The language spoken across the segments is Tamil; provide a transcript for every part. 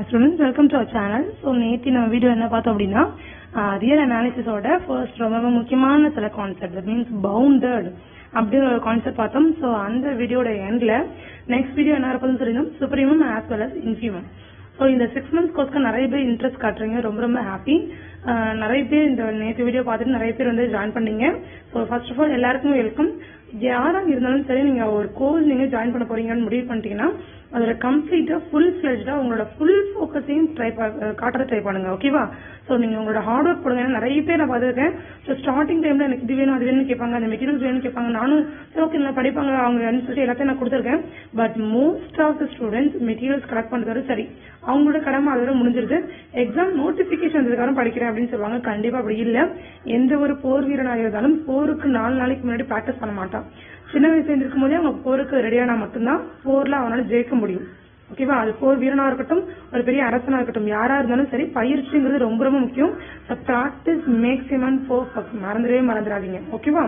students welcome to our channel so நேற்று நம்ம வீடியோ என்ன பார்த்தோம் அப்படின்னா ரியல் அனாலிசிஸோட ஃபர்ஸ்ட் ரொம்ப ரொம்ப முக்கியமான சில கான்செப்ட் தட் மீன்ஸ் பவுண்டட் அப்படிங்கிற ஒரு கான்செப்ட் பார்த்தோம் ஸோ அந்த வீடியோட எண்ட்ல நெக்ஸ்ட் வீடியோ என்ன இருப்பதுன்னு சொல்லியிருந்தோம் supremum as well as infimum so இந்த சிக்ஸ் மந்த்ஸ் கோர்ஸ்க்கு நிறைய பேர் இன்ட்ரெஸ்ட் காட்டுறீங்க ரொம்ப ரொம்ப ஹாப்பி நிறைய பேர் இந்த நேற்று வீடியோ பார்த்துட்டு நிறைய பேர் வந்து ஜாயின் பண்ணீங்க ஸோ ஃபர்ஸ்ட் ஆஃப் ஆல் எல்லாருக்கும் வெல்கம் யாரா இருந்தாலும் சரி நீங்க ஒரு கோர்ஸ் நீங்க ஜாயின் பண்ண போறீங்கன்னு முடிவு பண்ணிட்டீங்கன்னா அதோட கம்ப்ளீட்டா ஃபுல் ஃபிளெஜ்டா உங்களோட ஃபுல் ஃபோக்கஸையும் ட்ரை காட்டுற ட்ரை பண்ணுங்க ஓகேவா ஸோ நீங்க உங்களோட ஹார்ட் ஒர்க் போடுங்க ஏன்னா நிறைய பேர் நான் பார்த்துருக்கேன் ஸோ ஸ்டார்டிங் டைம்ல எனக்கு இது வேணும் அது வேணும்னு கேட்பாங்க அந்த மெட்டீரியல்ஸ் வேணும்னு கேட்பாங்க நானும் சரி ஓகே நான் படிப்பாங்க அவங்க சொல்லிட்டு எல்லாத்தையும் நான் கொடுத்துருக்கேன் but most of the students materials collect பண்றது சரி அவங்களோட கடமை அதோட முடிஞ்சிருது எக்ஸாம் நோட்டிபிகேஷன் வந்ததுக்காரம் படிக்கிறேன் அப்படின்னு சொல்லுவாங்க கண்டிப்பா அப்படி இல்ல எந்த ஒரு போர் வீரனாக இருந்தாலும் போருக்கு நாலு நாளைக்கு முன்னாடி பிராக்டிஸ் பண்ண மாட்டான் சின்ன வயசுல இருக்கும் போதே அவங்க போருக்கு ரெடியானா மட்டும்தான் போர்ல அவனால ஜெயிக்க முடியும் ஓகேவா அது போர் வீரனா இருக்கட்டும் ஒரு பெரிய அரசனா இருக்கட்டும் யாரா இருந்தாலும் சரி பயிற்சிங்கிறது ரொம்ப ரொம்ப முக்கியம் பிராக்டிஸ் மேக்ஸ் எமன் பர்ஃபெக்ட் மறந்துடவே மறந்துடாதீங்க ஓகேவா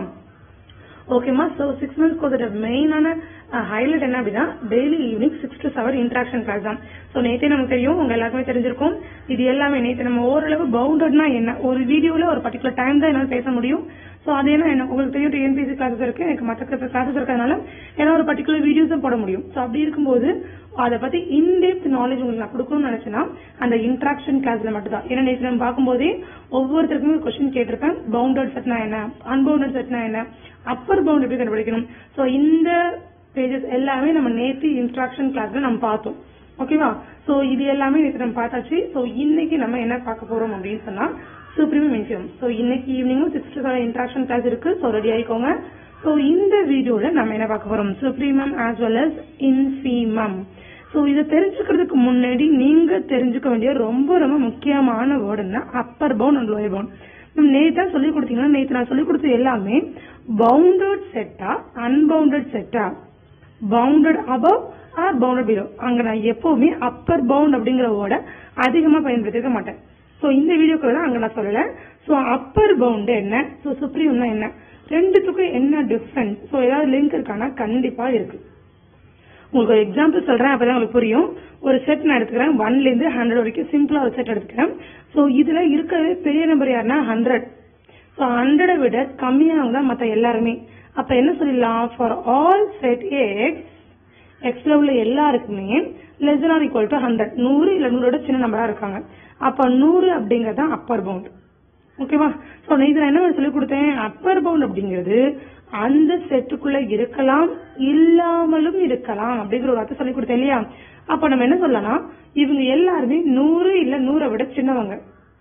ஓகேமா ஸோ சிக்ஸ் மந்த்ஸ் கோர்ஸோட மெயினான ஹைலைட் என்ன அப்படின்னா daily evening six to seven interaction class தான் ஸோ நேற்றே நமக்கு தெரியும் உங்க எல்லாருக்குமே தெரிஞ்சிருக்கும் இது எல்லாமே நேற்று நம்ம ஓரளவு பவுண்டட்னா என்ன ஒரு வீடியோல ஒரு பர்டிகுலர் டைம் தான் என்னால் பேச முடியும் ஸோ அது என்ன என்ன உங்களுக்கு தெரியும் டிஎன்பிசி கிளாஸஸ் இருக்கு எனக்கு மற்ற கிளாஸஸ் இருக்கிறதுனால ஏன்னா ஒரு பர்டிகுலர் வீடியோஸும் போட முடியும் ஸோ அப்படி இருக்கும்போது அதை பத்தி இன்டெப்த் நாலேஜ் உங்களுக்கு நான் கொடுக்கணும்னு நினைச்சேன்னா அந்த இன்ட்ராக்ஷன் கிளாஸ்ல மட்டும் தான் ஏன்னா நேற்று நம்ம பார்க்கும்போதே ஒவ்வொருத்தருக்குமே கொஸ்டின் கேட்டிருப்பேன் பவுண்டட் செட்னா என்ன அன்பவுண்டட் செட்னா என்ன அப்பர் பவுண்ட் எப்படி கண்டுபிடிக்கணும் ஸோ இந்த பேஜஸ் எல்லாமே நம்ம நேற்று இன்ஸ்ட்ரக்ஷன் கிளாஸ்ல நம்ம பார்த்தோம் ஓகேவா சோ இது எல்லாமே நேற்று நம்ம பார்த்தாச்சு சோ இன்னைக்கு நம்ம என்ன பார்க்க போறோம் அப்படின்னு சொன்னா சுப்ரீம் இன்ஃபியம் சோ இன்னைக்கு ஈவினிங்கும் six to seven interaction class இருக்கு சோ ரெடி ஆயிக்கோங்க சோ இந்த வீடியோல நம்ம என்ன பார்க்க போறோம் supremum as well as infimum so இதை தெரிஞ்சுக்கிறதுக்கு முன்னாடி நீங்க தெரிஞ்சுக்க வேண்டிய ரொம்ப ரொம்ப முக்கியமான வேர்டுன்னா upper bound and lower bound நேத்தா சொல்லி கொடுத்தீங்கன்னா நேத்து நான் சொல்லி கொடுத்தது எல்லாமே பவுண்டட் செட்டா அன்பவுண்டட் செட்டா bounded above or bounded below அங்க நான் எப்பவுமே அப்பர் பவுண்ட் அப்படிங்கிற வேர்டை அதிகமா பயன்படுத்திக்க மாட்டேன் சோ இந்த வீடியோக்குள்ள தான் அங்க நான் சொல்லல சோ அப்பர் பவுண்ட் என்ன சோ சுப்ரீம்னா என்ன ரெண்டுத்துக்கும் என்ன டிஃபரன்ஸ் சோ ஏதாவது லிங்க் இருக்கானா கண்டிப்பா இருக்கு உங்களுக்கு ஒரு எக்ஸாம்பிள் சொல்றேன் அப்பதான் உங்களுக்கு புரியும் ஒரு செட் நான் எடுத்துக்கிறேன் ஒன்ல இருந்து ஹண்ட்ரட் வரைக்கும் சிம்பிளா ஒரு செட் எடுத்துக்கிறேன் சோ இதுல இருக்கிறது பெரிய நம்பர் யாருன்னா ஹண்ட்ரட் சோ ஹண்ட்ரடை விட கம்மியானவங்க தான் மத்த எல்லாருமே அப்ப என்ன சொல்லிடலாம் ஃபார் ஆல் செட் எக்ஸ் எக்ஸ்ல உள்ள எல்லாருக்குமே less or equal to hundred நூறு இல்ல நூறோட சின்ன நம்பரா இருக்காங்க அப்ப நூறு அப்படிங்கறது தான் அப்பர் பவுண்ட் ஓகேவா சோ இதுல என்ன சொல்லி கொடுத்தேன் அப்பர் பவுண்ட் அப்படிங்கிறது அந்த செட்டுக்குள்ள இருக்கலாம் இல்லாமலும் இருக்கலாம் அப்படிங்கிற ஒரு வார்த்தை சொல்லி கொடுத்தேன் இல்லையா அப்ப நம்ம என்ன சொல்லலாம் இவங்க எல்லாருமே நூறு இல்ல நூறை விட சின்னவங்க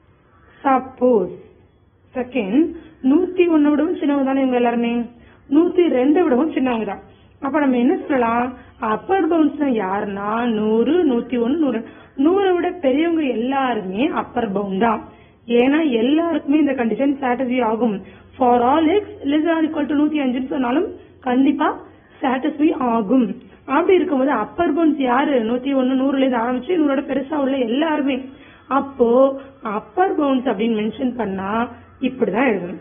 சப்போஸ் செகண்ட் நூத்தி ஒன்ன விடவும் சின்னவங்க தானே இவங்க எல்லாருமே நூத்தி ரெண்டை விடவும் சின்னவங்க தான் அப்ப நம்ம என்ன சொல்லலாம் அப்பர் பவுண்ட்ஸ் யாருன்னா நூறு நூத்தி ஒன்னு நூறு நூறை விட பெரியவங்க எல்லாருமே அப்பர் பவுண்ட் தான் ஏன்னா எல்லாருக்குமே இந்த கண்டிஷன் சாட்டிஸ்ஃபை ஆகும் for all x less or equal to நூத்தி அஞ்சுன்னு சொன்னாலும் கண்டிப்பா சாட்டிஸ்ஃபை ஆகும் அப்படி இருக்கும்போது அப்பர் பவுண்ட்ஸ் யாரு நூத்தி ஒன்னு நூறுல இருந்து ஆரம்பிச்சு நூறோட பெருசா உள்ள எல்லாருமே அப்போ அப்பர் பவுண்ட்ஸ் அப்படின்னு மென்ஷன் பண்ணா இப்படிதான் எழுதணும்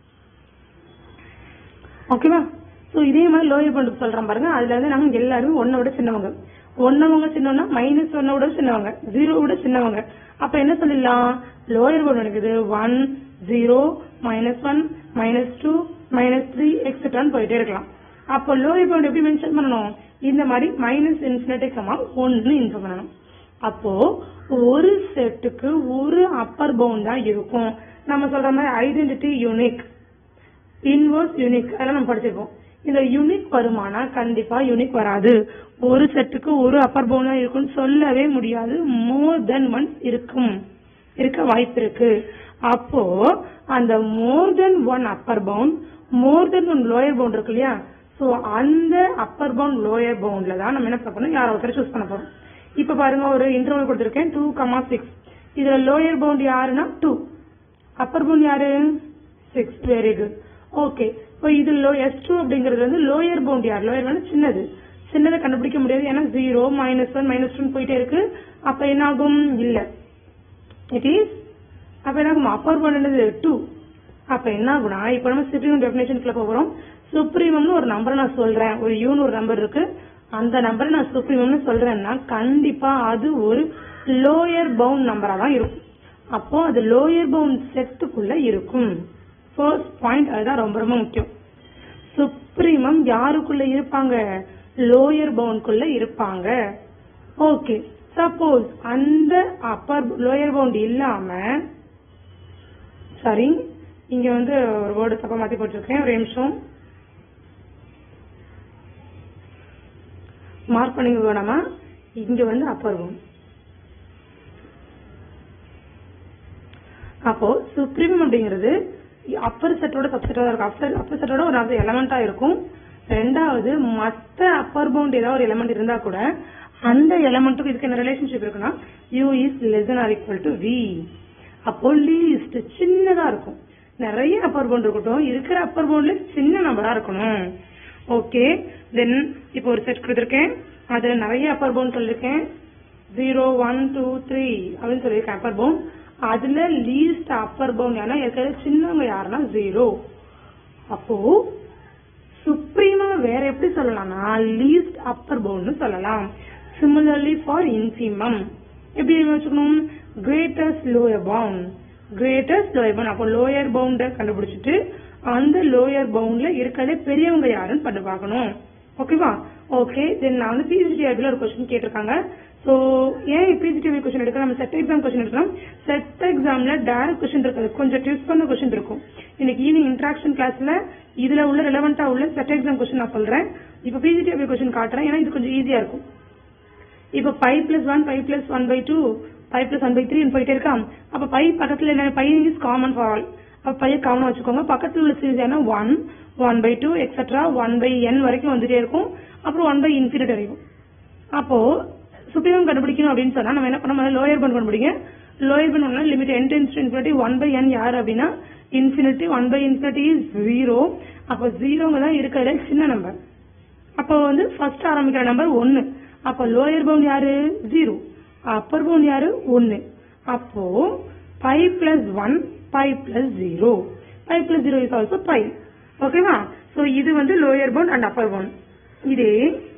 ஓகேவா சோ இதே மாதிரி லோயர் பவுண்ட் சொல்றேன் பாருங்க அதுல இருந்து நாங்க எல்லாருமே ஒன்ன விட சின்னவங்க ஒன்னவங்க சின்னவங்க மைனஸ் ஒன்ன விட சின்னவங்க ஜீரோ விட சின்னவங்க அப்ப என்ன சொல்லிடலாம் லோயர் பவுண்ட் இருக்குது one zero minus one minus two minus three எக்ஸெட்ரான்னு போயிட்டே இருக்கலாம் அப்போ லோயர் பவுண்ட் எப்படி மென்ஷன் பண்ணணும் இந்த மாதிரி மைனஸ் இன்ஃபினிட்டி கமா ஒன்னு இன்ஃபர் பண்ணணும் அப்போ ஒரு செட்டுக்கு ஒரு அப்பர் பவுண்ட் தான் இருக்கும் நம்ம சொல்ற மாதிரி ஐடென்டிட்டி யூனிக் இன்வர்ஸ் யூனிக் அதெல்லாம் நம்ம படிச்சிருக்கோம் இந்த யூனிக் வருமானா கண்டிப்பா யூனிக் வராது ஒரு செட்டுக்கு ஒரு அப்பர் பவுண்ட் தான் இருக்கும்னு சொல்லவே முடியாது மோர் தென் ஒன்ஸ் இருக்கும் இருக்க வாய்ப்பு இருக்கு அப்போ அந்த more than one upper bound more than one lower bound இருக்கு இல்லையா சோ அந்த அப்பர் பவுண்ட் லோயர் பவுண்ட்ல தான் நம்ம என்ன பண்ணணும் யாரோ ஒருத்தர் சூஸ் பண்ண போறோம் இப்ப பாருங்க ஒரு இன்டர்வல் கொடுத்திருக்கேன் டூ கமா சிக்ஸ் இதுல லோயர் பவுண்ட் யாருன்னா டூ அப்பர் பவுண்ட் யாரு சிக்ஸ் வெரி குட் ஓகே இப்போ இது லோ எஸ் டூ அப்படிங்கிறது வந்து லோயர் பவுண்ட் யார் லோயர் வந்து சின்னது சின்னதை கண்டுபிடிக்க முடியாது ஏன்னா zero minus one minus two போயிட்டே இருக்கு அப்ப என்ன ஆகும் இல்ல இட் இஸ் அப்ப என்ன ஆகும் அப்பர் பவுண்ட் என்னது டூ அப்ப என்ன ஆகும்னா இப்ப நம்ம சுப்ரீம் டெபினேஷன்ஸ்ல போகிறோம் சுப்ரீமம்னு ஒரு நம்பரை நான் சொல்றேன் ஒரு யூன்னு ஒரு நம்பர் இருக்கு அந்த நம்பரை நான் சுப்ரீமம்னு சொல்றேன்னா கண்டிப்பா அது ஒரு லோயர் பவுண்ட் நம்பரா தான் இருக்கும் அப்போ அது லோயர் பவுண்ட் செட்டுக்குள்ள இருக்கும் ஃபர்ஸ்ட் பாயிண்ட் அதுதான் ரொம்ப ரொம்ப முக்கியம் சுப்ரீமம் யாருக்குள்ள இருப்பாங்க லோயர் பவுண்ட்குள்ள இருப்பாங்க ஓகே சப்போஸ் அந்த அப்பர் லோயர் பவுண்ட் இல்லாம சாரி இங்க வந்து ஒரு வேர்டு தப்பா மாத்தி போட்டிருக்கேன் ஒரு நிமிஷம் மார்க் பண்ணிக்க வேணாமா இங்க வந்து அப்பர் பவுண்ட் அப்போ சுப்ரீமம் அப்படிங்கிறது அப்பர் செட்டோட சப்செட்டா இருக்கும் அப்பர் அப்பர் செட்டோட ஒரு அது எலமெண்டா இருக்கும் ரெண்டாவது மத்த அப்பர் பவுண்ட் ஏதாவது ஒரு எலமெண்ட் இருந்தா கூட அந்த எலமெண்ட்டுக்கு இதுக்கு என்ன ரிலேஷன்ஷிப் இருக்குன்னா u is less or equal to v அப்போ லீஸ்ட் சின்னதா இருக்கும் நிறைய அப்பர் பவுண்ட் இருக்கட்டும் இருக்கிற அப்பர் பவுண்ட்ல சின்ன நம்பரா இருக்கணும் ஓகே தென் இப்போ ஒரு செட் கொடுத்துருக்கேன் அதுல நிறைய அப்பர் பவுண்ட் சொல்லிருக்கேன் ஜீரோ ஒன் டூ த்ரீ அப்படின்னு சொல்லியிருக்கேன் அப்பர் பவுண்ட் அதுல லீஸ்ட் அப்பர் பவுண்ட் ஏன்னா இருக்கிற சின்னவங்க யாருன்னா ஜீரோ அப்போ சுப்ரீமா வேற எப்படி சொல்லலாம்னா லீஸ்ட் அப்பர் பவுண்ட்னு சொல்லலாம் சிமிலர்லி ஃபார் இன்ஃபிமம் எப்படி வச்சுக்கணும் greatest lower bound greatest lower bound அப்போ லோயர் பவுண்ட கண்டுபிடிச்சிட்டு அந்த லோயர் பவுண்ட்ல இருக்கிறதே பெரியவங்க யாருன்னு பண்ணி பார்க்கணும் ஓகேவா ஓகே தென் நான் வந்து பிஜிடிஆர்பில ஒரு கொஸ்டின் கேட்டிருக்காங்க சோ ஏன் பிஜிடிஆர்பி கொஸ்டின் எடுக்கலாம் நம்ம செட் எக்ஸாம் கொஸ்டின் எடுக்கலாம் செட் எக்ஸாம்ல டைரக்ட் கொஸ்டின் இருக்காது கொஞ்சம் ட்விஸ்ட் பண்ண கொஸ்டின் இருக்கும் இன்னைக்கு ஈவினிங் இன்ட்ராக்ஷன் கிளாஸ்ல இதுல உள்ள ரெலவெண்டா உள்ள செட் எக்ஸாம் கொஸ்டின் நான் சொல்றேன் இப்ப பிஜிடிஆர்பி கொஸ்டின் காட்டுறேன் ஏன்னா இது கொஞ்சம் ஈஸியா இருக்கும் இப்ப pi plus one pi plus one by two pi plus one by three போயிட்டே இருக்கான் அப்ப பை பக்கத்துல என்ன pi is common for all அப்ப பைய காமன் வச்சுக்கோங்க பக்கத்துல உள்ள சீரிஸ் என்ன one one by two etcetera one by n வரைக்கும் வந்துட்டே இருக்கும் அப்புறம் ஒன் பை இன்ஃபினிட் வரைக்கும் அப்போ சுப்ரீமம் கண்டுபிடிக்கணும் அப்படின்னு சொன்னா நம்ம என்ன பண்ண லோயர் பண்ட் கண்டுபிடிங்க lower bound limit n tends infinity one by n யார் அப்படின்னா infinity one by infinity is zero அப்போ ஜீரோங்க தான் இருக்கிறதுல சின்ன நம்பர் அப்போ வந்து ஃபர்ஸ்ட் ஆரம்பிக்கிற நம்பர் ஒன்னு அப்போ லோயர் பவுண்ட் யாரு ஜீரோ அப்பர் பவுண்ட் யாரு ஒன்னு அப்போ pi plus one pi plus zero pi plus zero is also pi ஓகேவா சோ இது வந்து lower bound and upper bound இதே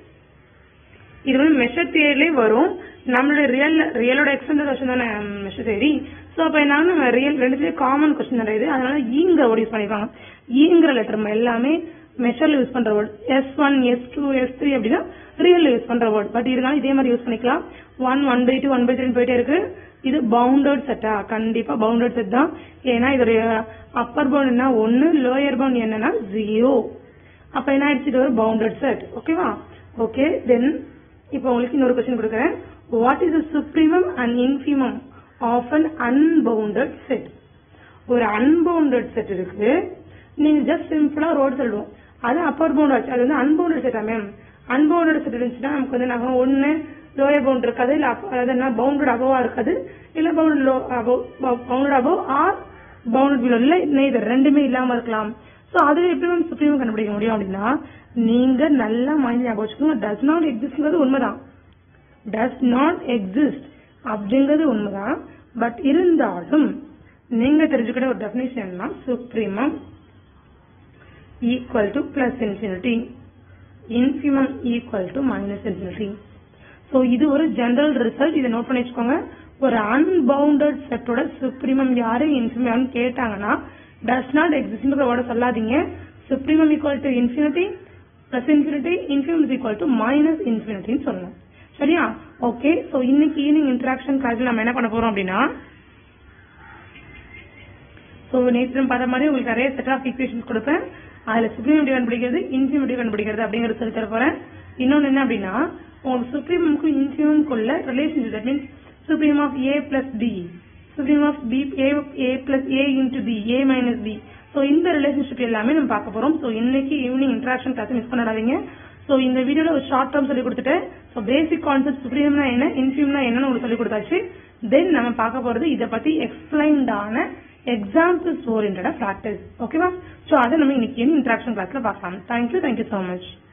இது வந்து மெஷர் தியரிலே வரும் நம்மளோட ரியல் ரியலோட எக்ஸ்டெண்டட் கொஸ்டின் தானே மெஷர் தியரி சோ அப்ப என்ன நம்ம ரியல் ரெண்டுலயும் காமன் கொஸ்டின் தானே இது அதனால ஈங்கிற வேர்ட் யூஸ் பண்ணிருக்காங்க ஈங்கிற லெட்டர் நம்ம எல்லாமே மெஷர்ல யூஸ் பண்ற word S one S two S three அப்படின்னா ரியல்ல யூஸ் பண்ற வேர்ட் பட் இருந்தாலும் இதே மாதிரி யூஸ் பண்ணிக்கலாம் one one by two one by three போயிட்டே இருக்கு இது பவுண்டட் செட்டா கண்டிப்பா பவுண்டட் செட் தான் ஏன்னா இதோடைய அப்பர் பவுண்ட் என்ன ஒன்னு லோயர் பவுண்ட் என்னன்னா ஜீரோ அப்ப என்ன ஆயிடுச்சு இது ஒரு பவுண்டட் செட் ஓகேவா ஓகே தென் இப்போ உங்களுக்கு இன்னொரு கொஸ்டின் கொடுக்குறேன் what is supremum and infimum of an unbounded set ஒரு அன்பவுண்டட் செட் இருக்கு நீங்க ஜஸ்ட் சிம்பிளா ரோடு சொல்லுவோம் அது அப்பர் பவுண்ட் ஆச்சு அது வந்து அன்பவுண்டட் செட்டா மேம் அன்பவுண்டட் செட் இருந்துச்சுன்னா நமக்கு வந்து நாங்க ஒன்னு லோயர் பவுண்ட் இருக்காது இல்ல up- அதாவது என்ன பவுண்டட் அபவா இருக்காது இல்ல bounded low bounded above or bounded below இல்ல நெய்தர் ரெண்டுமே இல்லாம இருக்கலாம் சோ அதுல எப்படி மேம் சுப்ரீம் கண்டுபிடிக்க முடியும் அப்படின்னா நீங்க நல்லா மைண்ட் ஞாபகம் வச்சுக்கோங்க டஸ் நாட் எக்ஸிஸ்ட்ங்கிறது உண்மைதான் டஸ் நாட் எக்ஸிஸ்ட் அப்படிங்கிறது உண்மைதான் பட் இருந்தாலும் நீங்க தெரிஞ்சுக்கிட்ட ஒரு டெபினிஷன் என்னன்னா supremum equal to plus infinity infimum equal to minus infinity so இது ஒரு ஜெனரல் ரிசல்ட் இதை நோட் பண்ணி வச்சுக்கோங்க ஒரு அன்பவுண்டட் செட்டோட சுப்ரீமம் யாரு இன்ஃபிமம் கேட்டாங்கன்னா டஸ் நாட் எக்ஸிஸ்ட்ங்கிற வேர்டை சொல்லாதீங்க supremum equal to infinity plus infinity infimum is equal to minus இன்ஃபினிட்டின்னு சொல்லணும் சரியா ஓகே சோ இன்னைக்கு ஈவினிங் இன்டராக்ஷன் கிளாஸ்ல நம்ம என்ன பண்ண போறோம் அப்படின்னா சோ நேற்று நம்ம பார்த்த மாதிரி உங்களுக்கு நிறைய செட் ஆஃப் ஈக்குவேஷன்ஸ் கொடுப்பேன் அதுல சுப்ரீம் கண்டுபிடிக்கிறது இன்ஃபிமிட்டி கண்டுபிடிக்கிறது அப்படிங்கறது சொல்லி தர போறேன் இன்னொன்னு என்ன அப்படின்னா உங்களுக்கு சுப்ரீமுக்கும் இன்ஃபிமுக்குள்ள relationship that means supreme of A plus B supreme of B A A plus A into B A minus B so இந்த ரிலேஷன்ஷிப் எல்லாமே நம்ம பார்க்க போறோம் சோ இன்னைக்கு ஈவினிங் இன்டராக்ஷன் கிளாஸ் மிஸ் பண்ணாதீங்க சோ இந்த வீடியோல ஒரு ஷார்ட் டேர்ம் சொல்லி கொடுத்துட்டேன் சோ பேசிக் கான்செப்ட் சுப்ரீம்னா என்ன இன்ஃபியூம்னா என்னன்னு உங்களுக்கு சொல்லி கொடுத்தாச்சு தென் நம்ம பார்க்க போறது இத பத்தி எக்ஸ்பிளைன்டான எக்ஸாம்பிள்ஸ் ஓரியன்டா பிராக்டிஸ் ஓகேவா சோ அதை நம்ம இன்னைக்கு இன்டராக்ஷன் கிளாஸ்ல பார்க்கலாம் தேங்க்யூ தேங்க்யூ சோ மச்